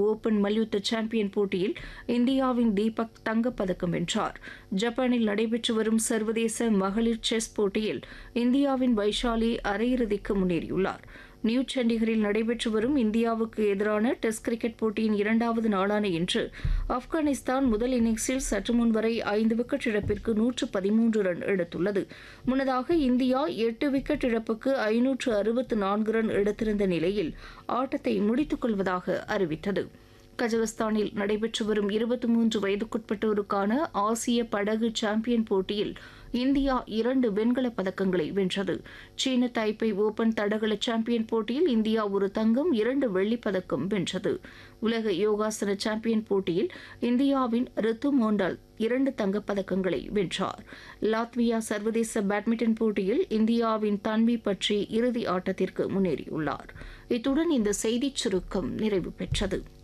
open மல்யுத்த champion போட்டியில் இந்தியாவின் தீபக் தங்கப்பதக்கம் வென்றார் ஜப்பானில் நடைபெற்று வரும் சர்வதேச மகளிர் செஸ் போட்டியில் இந்தியாவின் வைஷாலி அரையிறுதிக்கு முன்னேறியுள்ளார் நியூ சண்டிகரில் நடைபெற்று வரும் இந்தியாவுக்கு எதிரான டெஸ்ட் கிரிக்கெட் போட்டியின் இரண்டாவது நாளான இன்று ஆப்கானிஸ்தான் முதல் இன்னிங்ஸில் சற்று முன் வரை ஐந்து விக்கெட் இழப்பிற்கு நூற்று பதிமூன்று ரன் எடுத்துள்ளது முன்னதாக இந்தியா எட்டு விக்கெட் இழப்புக்கு ஐநூற்று அறுபத்து நான்கு ரன் எடுத்திருந்த நிலையில் ஆட்டத்தை முடித்துக் கொள்வதாக அறிவித்தது கஜகஸ்தானில் நடைபெற்று வரும் இருபத்தி மூன்று வயதுக்குட்பட்டோருக்கான ஆசிய படகு சாம்பியன் போட்டியில் இந்தியா இரண்டு வெண்கலப் பதக்கங்களை வென்றது சீன தைப்பை ஓபன் தடகள சாம்பியன் போட்டியில் இந்தியா ஒரு தங்கம் இரண்டு வெள்ளிப் பதக்கம் வென்றது உலக யோகாசன சாம்பியன் போட்டியில் இந்தியாவின் ரித்து மோண்டால் இரண்டு தங்கப்பதக்கங்களை வென்றார் லாத்வியா சர்வதேச பேட்மிண்டன் போட்டியில் இந்தியாவின் தன்வி பற்றி இறுதி ஆட்டத்திற்கு முன்னேறியுள்ளார் இத்துடன் இந்த செய்திச் சுருக்கம் நிறைவு பெற்றது